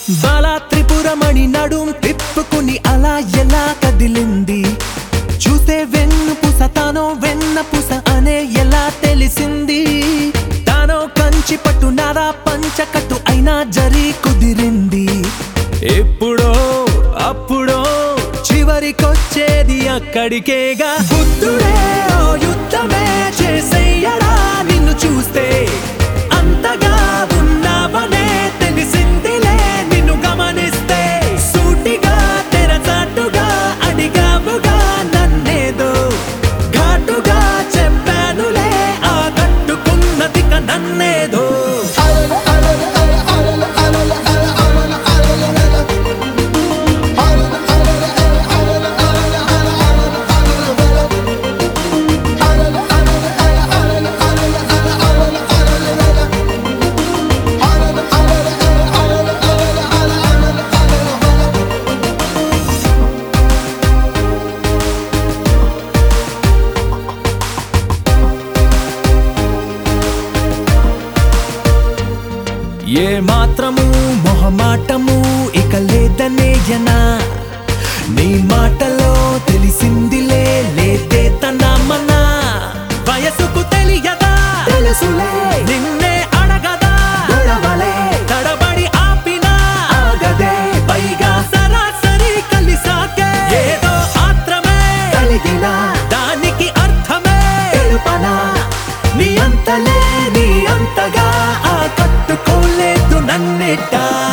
బాలా త్రిపురమణి నడుం తిప్పుకుని అలా ఎలా కదిలింది చూసే వెన్ను పుస తానో వెన్న పుస అనే ఎలా తెలిసింది తానో కంచి పట్టు నారా పంచకట్టు అయినా జరి కుదిరింది ఎప్పుడో అప్పుడో చివరికొచ్చేది అక్కడికేగా బుద్ధుడే ఓ యుద్ధమే చేసెయ్యడా నిన్ను చూస్తే అంతగా ఉన్నావనే తెలిసిందిలే నిన్ను గమనిస్తే సూటిగా తెరచాటుగా అడిగావుగా నన్నేదో ఘాటుగా చెప్పానులే ఆ కట్టుకున్నదిక నన్నేదో ఏ మాత్రము మొహమాటము ఇక లేదనేయనా నీ మాటలో తెలిసిందిలే లేదే తన మన వయసుకు తెలియదా తెలుసులే నిన్నే అడగదా గొడవలే తడబడి ఆపినా ఆగదే పైగా సరాసరి కలిసాకే ఏదో ఆత్రమే కలిగిన దానికి అర్థమే తెలుపనా నీ అంతలే నీ అంతగా ఆ కట్టుకోలేదు నన్నెట్టా